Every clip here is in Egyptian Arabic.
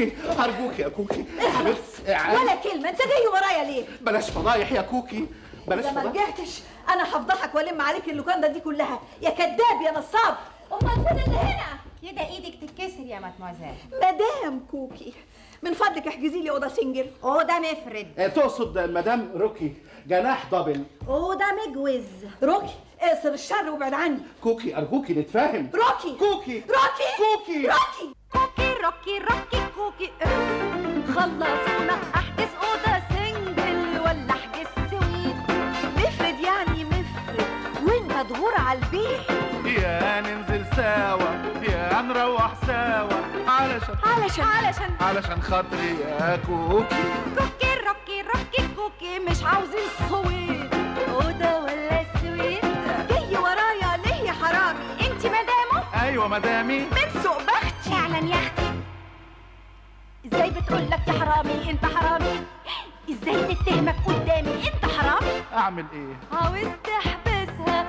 كوكي ارجوك يا كوكي اخلص بس ولا كلمه انت جاي ورايا ليه بلاش فضايح يا كوكي بلاش اذا ما فضايح رجعتش انا هفضحك والم عليك اللوكاندا دي كلها يا كذاب يا نصاب امال فين اللي هنا كده ايدك تتكسر يا ماتموزيل مدام كوكي من فضلك احجزي لي اوضه سنجل اوضه مفرد آه، تقصد مدام روكي جناح دبل اوضه مجوز روكي اقصر الشر وابعد عني كوكي ارجوكي نتفاهم روكي كوكي روكي كوكي روكي كوكي روكي روكي كوكي خلصونا احجز اوضه سنجل ولا احجز سويت مفرد يعني مفرد وانت تغور على البيت يا ننزل سوا يا نروح سوا علشان علشان علشان علشان خاطري يا كوكي كوكي روكي روكي كوكي مش عاوزين سويت اوضه ولا سويت جاي ورايا ليه يا حرامي انت مدامه ايوه مدامي من سوق بختي فعلا يا اختي ازاي بتقول لك يا حرامي انت حرامي ازاي تتهمك قدامي انت حرامي اعمل ايه عاوز تحبسها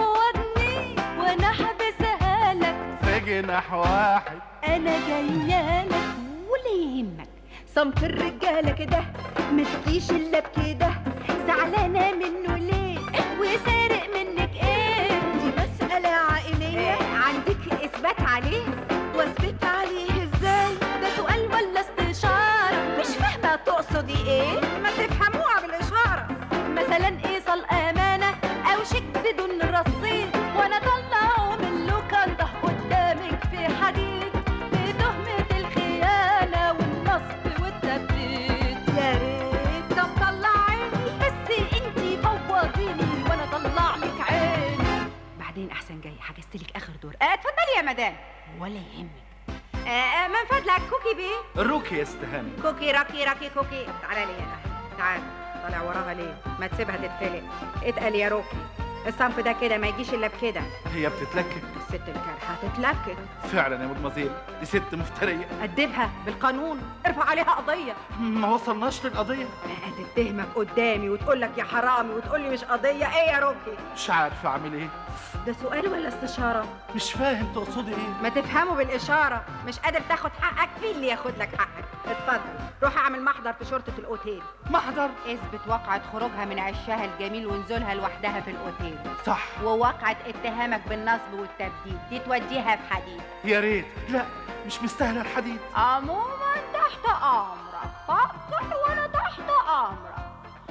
فوضني وانا احبسها لك في جناح واحد انا جايه لك ولا يهمك صنف الرجاله كده ما تجيش الا بكده زعلانه منه ليه وسارق منك ايه دي مساله عائليه عندك اثبات عليه واثبت عليه ازاي ده سؤال ولا استشاره مش فاهمه تقصدي ايه ما تفهموها بالاشاره مثلا ايصال امانه او شيك بدون رصيد وانا طلعه من اللوكاندا قدامك في حديد بتهمه الخيانه والنصب والتبديد يا ريت ده مطلع عيني بس انتي فوضيني وانا طلع لك عيني بعدين احسن جاي حجزت لك اخر دور آه، اتفضلي يا مدام ولا يهمك آه، آه، من فضلك كوكي بيه الروكي يا استهاني كوكي راكي راكي كوكي تعالى لي هنا تعال طالع وراها ليه ما تسيبها تتفلق اتقل يا روكي الصنف ده كده ما يجيش الا بكده هي بتتلكك الست الكارهه هتتلكك فعلا يا مدمزيل دي ست مفترية أدبها بالقانون ارفع عليها قضيه ما وصلناش للقضية هتتهمك قدامي وتقول لك يا حرامي وتقول لي مش قضيه ايه يا روكي مش عارف اعمل ايه ده سؤال ولا استشاره مش فاهم تقصدي ايه ما تفهمه بالاشاره مش قادر تاخد حقك في اللي ياخد لك حقك اتفضل روح اعمل محضر في شرطه الاوتيل محضر اثبت واقعة خروجها من عشها الجميل ونزولها لوحدها في الأوتيل صح وواقعة اتهامك بالنصب والتبديد دي توديها في حديد يا ريت لا مش مستاهلة الحديد عموما تحت أمرك فكر وأنا تحت أمرك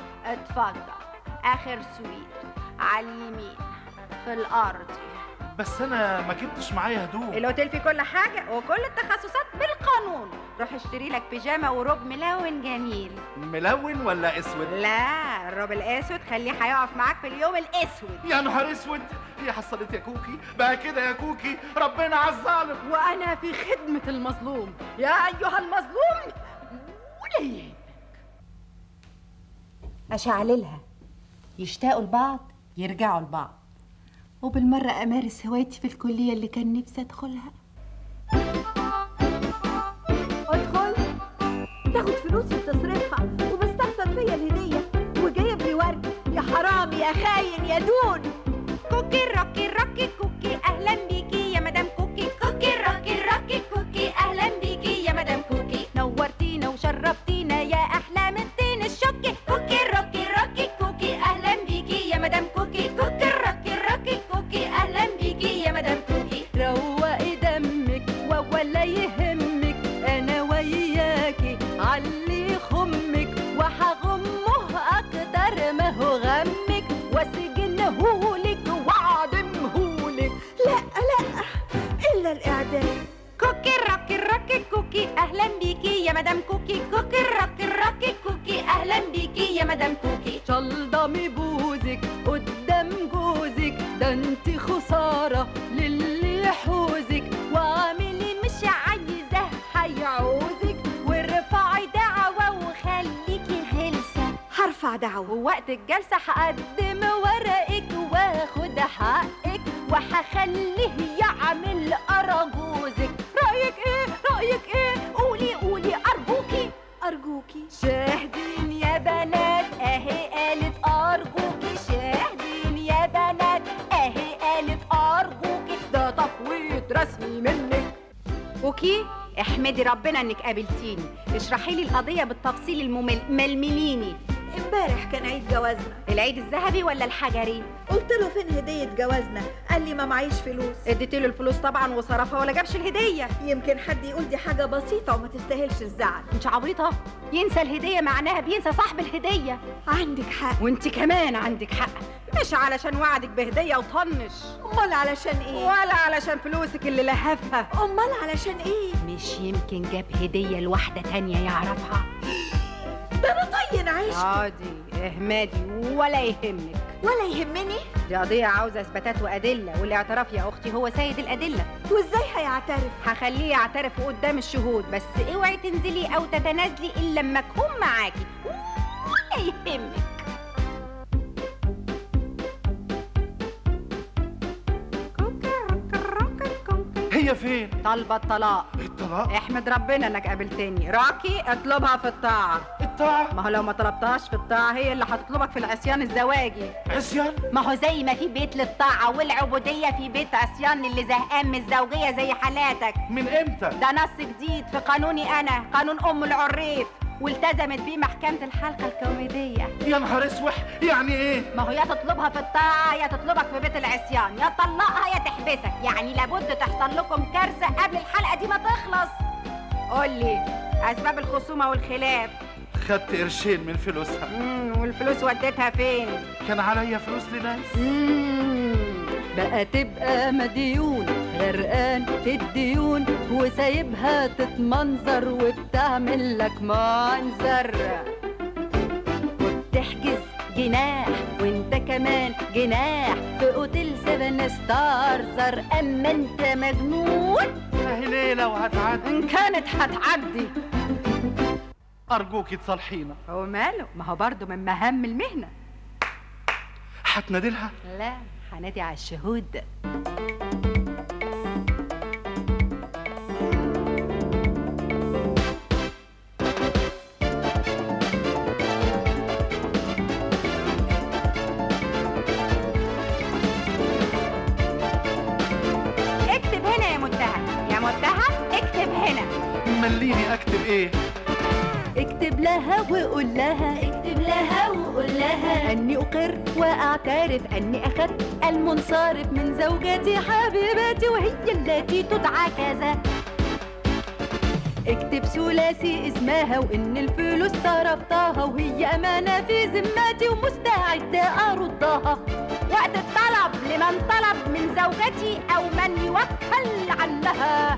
اتفضل آخر سويت على اليمين في الأرض بس انا ما جبتش معايا هدوم الأوتيل فيه كل حاجة وكل التخصصات بالقانون روح اشتري لك بيجامة وروب ملون جميل ملون ولا اسود لا الروب الأسود خليه هيقف معاك في اليوم الأسود يا نهار اسود هي حصلت يا كوكي بقى كده يا كوكي ربنا على الظالم وأنا في خدمة المظلوم يا أيها المظلوم وليه أشعللها يشتاقوا لبعض يرجعوا لبعض وبالمرة أمارس هوايتي في الكلية اللي كان نفسي أدخلها ادخل تاخد فلوسي وتصرفها ومستخسر فيا الهديه وجايب لي ورد يا حرامي يا خاين يا دون كوكي روكي روكي كوكي اهلا بيكي يا مدام كوكي كوكي روكي روكي كوكي اهلا بيكي يا مدام كوكي نورتينا وشرفتينا يا احلى من الدين الشوكي كوكي روكي روكي كوكي اهلا بيكي يا مدام كوكي كوكي روكي روكي كوكي اهلا بيكي يا مدام كوكي روقي دمك ولا يهمك انا وياكي علي خمك وهغمه اكتر ما هو غمك واسجنهولك واعدمهولك لا لا الا الاعدام كوكي روكي روكي كوكي اهلا بيكي يا مدام كوكي كوكي روكي روكي كوكي اهلا بيكي يا مدام كوكي شلضمي بوزك قدام جوزك ده انت خساره للي يحوزك واعملي مش عايزه هيعوزك وارفعي دعوه وخليكي هلسه هرفع دعوه ووقت الجلسة هقدم ورقك واخد حقك وهخليه يعمل أراجوزك رأيك ايه رأيك ايه قولي قولي أرجوكي ارجوكي شاهدين يا بنات اهي قالت أرجوكي شاهدين يا بنات اهي قالت أرجوكي ده تفويض رسمي منك كوكي احمدي ربنا انك قابلتيني اشرحي لي القضيه بالتفصيل الممل ململيني امبارح كان عيد جوازنا العيد الذهبي ولا الحجري قلت له فين هدية جوازنا قال لي ما معيش فلوس اديت له الفلوس طبعا وصرفها ولا جابش الهديه يمكن حد يقول دي حاجة بسيطة وما تستاهلش الزعل انت عبيطه ينسى الهديه معناها بينسى صاحب الهديه عندك حق وانت كمان عندك حق مش علشان وعدك بهديه وطنش امال علشان ايه ولا علشان فلوسك اللي لهفها امال علشان ايه مش يمكن جاب هديه لواحده تانية يعرفها ده انا طين عيش عادي اهمادي ولا يهمك ولا يهمني دي قضية عاوزة إثباتات وأدلة والاعتراف يا أختي هو سيد الأدلة وازاي هيعترف هخليه يعترف قدام الشهود بس اوعي تنزلي أو تتنازلي إلا لما أكون معاكي ولا يهمك هي فين طالبة الطلاق الطلاق احمد ربنا انك قابلتني راكي اطلبها في الطاعة الطاعة ما هو لو ما طلبتهاش في الطاعة هي اللي هتطلبك في العصيان الزواجي عصيان ما هو زي ما في بيت للطاعة والعبودية في بيت عصيان اللي زهقان من الزوجية زي حالاتك من امتى ده نص جديد في قانوني أنا قانون أم العريف والتزمت بيه محكمة الحلقة الكوميدية يا نهار اسوح يعني ايه ما هو يا تطلبها في الطاعة يا تطلبك في بيت العصيان يا تطلقها يا تحبسك يعني لابد تحصل لكم كارثة قبل الحلقة دي ما تخلص قولي أسباب الخصومة والخلاف خدت قرشين من فلوسها مم والفلوس وديتها فين؟ كان عليا فلوس لناس مم، بقى تبقى مديون غرقان في الديون وسايبها تتمنظر وبتعمل لك منظر وبتحجز جناح وانت كمان جناح في اوتيل سيفن ستار زر اما انت مجنون اهي ليلة وهتعدي إن كانت هتعدي ارجوكي تصالحينا هو ماله؟ ما هو برضه من مهام المهنة هتنادلها لا هنادي على الشهود اكتب هنا يا متهم يا متهم اكتب هنا مليني اكتب ايه اكتب لها وقول لها اكتب لها وقول لها اني اقر واعترف اني اخذت المنصرف من زوجتي حبيبتي وهي التي تدعى كذا اكتب ثلاثي اسمها وان الفلوس صرفتها وهي امانه في ذمتي ومستعده اردها وقت الطلب لمن طلب من زوجتي او من يوكل عنها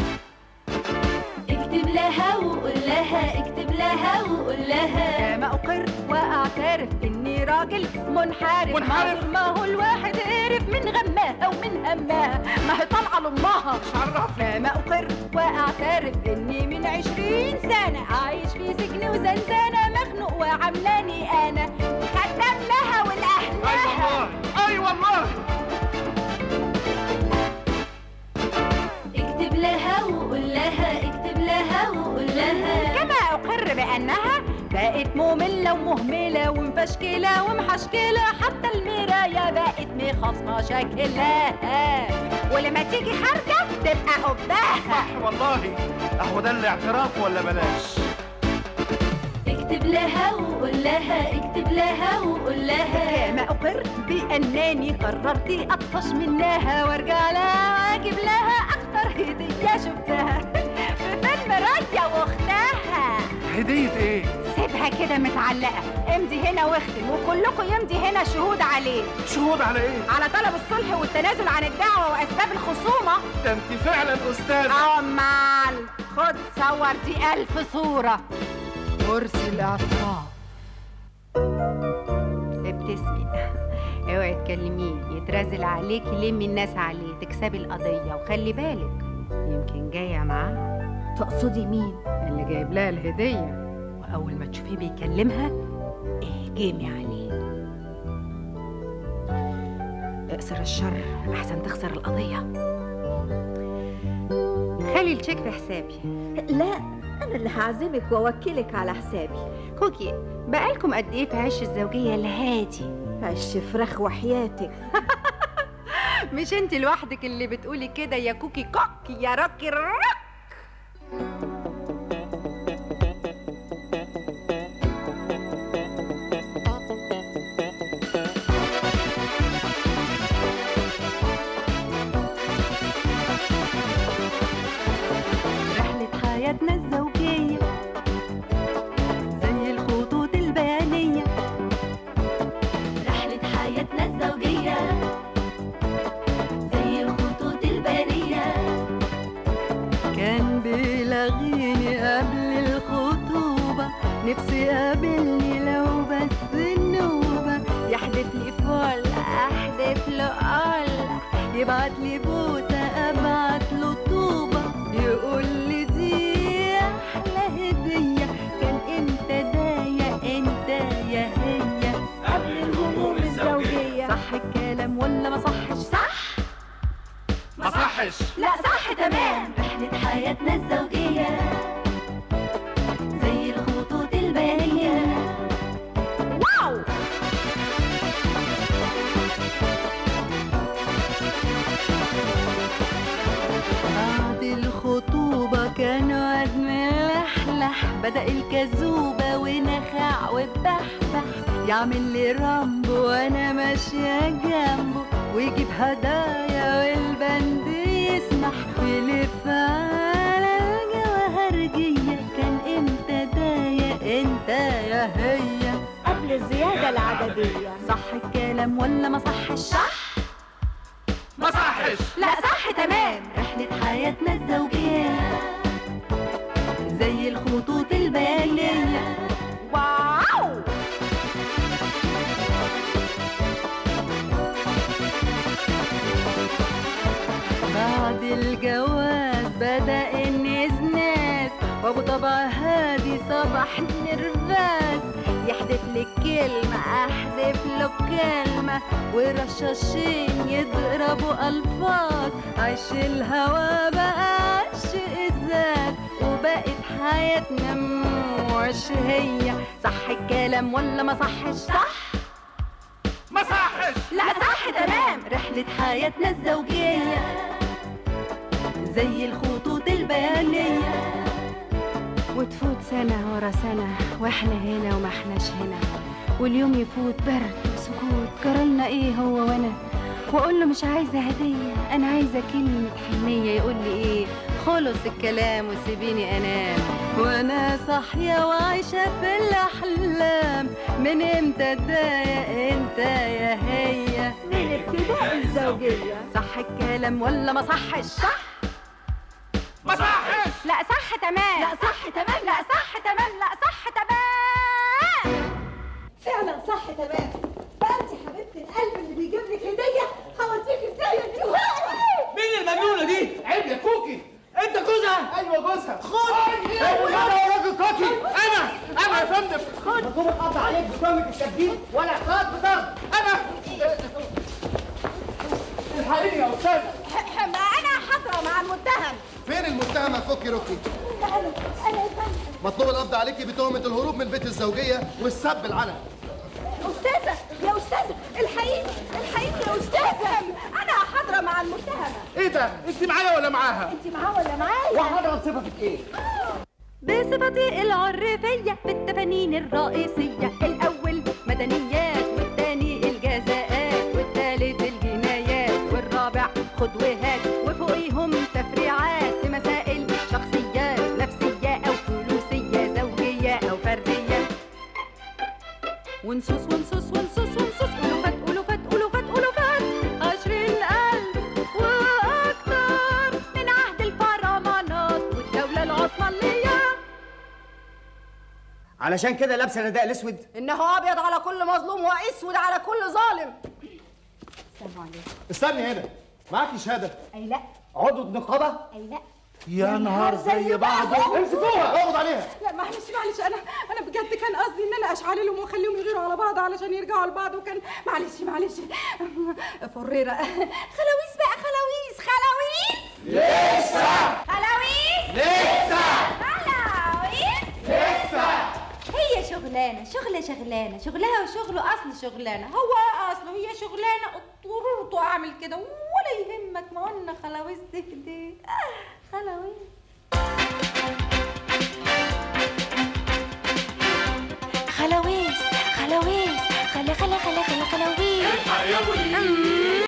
اكتب لها وقول لها اكتب لها وقول لها كما اقر واعترف اني راجل منحرف منحرف؟ ما هو الواحد قرف من غماها ومن هماها ما هي طالعه لامها مش عرفني كما اقر واعترف اني من عشرين سنه عايش في سجن وزنزانه مخنوق وعملاني انا خدام لها اي ولاهلها والله اي والله اكتب لها وقول لها اكتب لها وقول لها كما اقر بانها بقت ممله ومهمله ومفشكله ومحشكله حتى المرايه بقت مخصمه شكلها ولما تيجي خارجه تبقى قباها صح والله اهو ده الاعتراف ولا بلاش اكتب لها وقول لها اكتب لها وقول لها كما اقر بانني قررت اطفش منها وارجع لها واجيب لها اخطر هديه شفتها في فيلم رايه واختها هدية ايه سيبها كده متعلقه امضي هنا واختم وكلكم يمضي هنا شهود عليه شهود على ايه على طلب الصلح والتنازل عن الدعوه واسباب الخصومه ده انت فعلا استاذة امال خد صور دي الف صوره ارسل اعتراف ابتسمي اوعي تكلميه يترازل عليكي لمي الناس عليه تكسبي القضيه وخلي بالك يمكن جايه معاه تقصدي مين اللي جايب لها الهديه واول ما تشوفيه بيكلمها اهجمي عليه اقصر الشر احسن تخسر القضيه خلي الشيك في حسابي لا انا اللي هعزمك واوكلك على حسابي كوكي بقالكم قد ايه في عيش الزوجيه الهادي عش فراخ وحياتك مش انت لوحدك اللي بتقولي كده يا كوكي كوكي يا روكي روك نفسي قابلني لو بس النوبة يحدف لي فل احدف له قل يبعت لي بوسة ابعت له طوبة يقول لي دي احلى هدية كان انت ده يا انت يا هي قبل الهموم الزوجية صح الكلام ولا ما صحش صح ما صحش لا صح تمام رحلة حياتنا الزوجية زي الخطوط البيانية واو بعد الخطوبة كانوا قد ملحلح بدأ الكذوبة ونخاع وبحبح يعمل لي رامبو وانا ماشية جنبه ويجيب هدايا والبند يسمح ويلف على الجواهرجية كان انت ده يا انت يا هي قبل الزيادة العددية صح الكلام ولا ما صحش صح ما صحش لا صح تمام رحلة حياتنا الزوجية زي الخطوط البيانية واو بعد الجواز بدأ النزناز وابو طبع هادي صباح نرفاز يحدف لك كلمة احدف له كلمة ورشاشين يضربوا الفاظ عيش الهوا بقى عش ازاز وبقت حياتنا مش هي صح الكلام ولا ما صحش صح ما صحش لا صح تمام رحلة حياتنا الزوجية زي الخطوط البيانية وتفوت سنة ورا سنة واحنا هنا وما احناش هنا واليوم يفوت برد وسكوت جرالنا ايه هو وانا واقول له مش عايزة هدية انا عايزة كلمة حنية يقول لي ايه خلص الكلام وسيبيني انام وانا صاحية وعايشة في الاحلام من امتى ده يا انت يا هي من ابتداء الزوجية صح الكلام ولا ما صحش صح ما صحش لا صح تمام لا صح تمام لا صح تمام لا صح تمام فعلا صح تمام بقى انت حبيبة القلب اللي بيجيب لك هدية هوديكي في داهية دلوقتي مين المجنونة دي؟ عيب يا كوكي انت جوزها؟ ايوه جوزها خد انا يا راجل كوكي انا انا يا فندم مطلوب القبض عليك بتهمة التبديل والاعتراض بضرب انا الحقيقي يا استاذ ما انا حاضرة مع المتهم فين المتهمة كوكي روكي؟ انا انا يا فندم مطلوب القبض عليكي بتهمة الهروب من بيت الزوجية والسب العلن استاذة يا استاذة الحقيقي الحقيقي يا استاذة انا حاضرة مع المتهمة ايه ده انت معايا ولا معاها انت معاه ولا معايا وحضرة صفتك ايه؟ بصفتي العرفية في التفانين الرئيسية الأول مدنيات والتاني الجزاءات والتالت الجنايات والرابع خد وهات وفوقيهم تفريعات في مسائل شخصية نفسية أو فلوسية زوجية أو فردية ونصوص ونصوص ونصوص ونصوص ألوفات ألوفات ألوفات ألوفات عشرين ألف وأكتر من عهد الفرمانات والدولة العثمانية علشان كده لابسة الرداء الاسود انه ابيض على كل مظلوم واسود على كل ظالم استني هنا معاكي شهادة اي لا عضو نقابة اي لا يا نهار زي بعضه امسكوها اقبض عليها لا معلش معلش انا انا بجد كان قصدي ان انا اشعل لهم واخليهم يغيروا على بعض علشان يرجعوا لبعض وكان معلش معلش فريرة خلاويص بقى خلاويص خلاويص لسه خلاويص لسه خلاويص لسه هي شغلانه شغله شغلانه شغلها وشغله اصل شغلانه هو اصله هي شغلانه اضطررت اعمل كده ولا يهمك ما قلنا خلاويص دي كده خلاويص خلاويص خلاويص خلا خلا خلا خلا خلاويص الحق يا وليد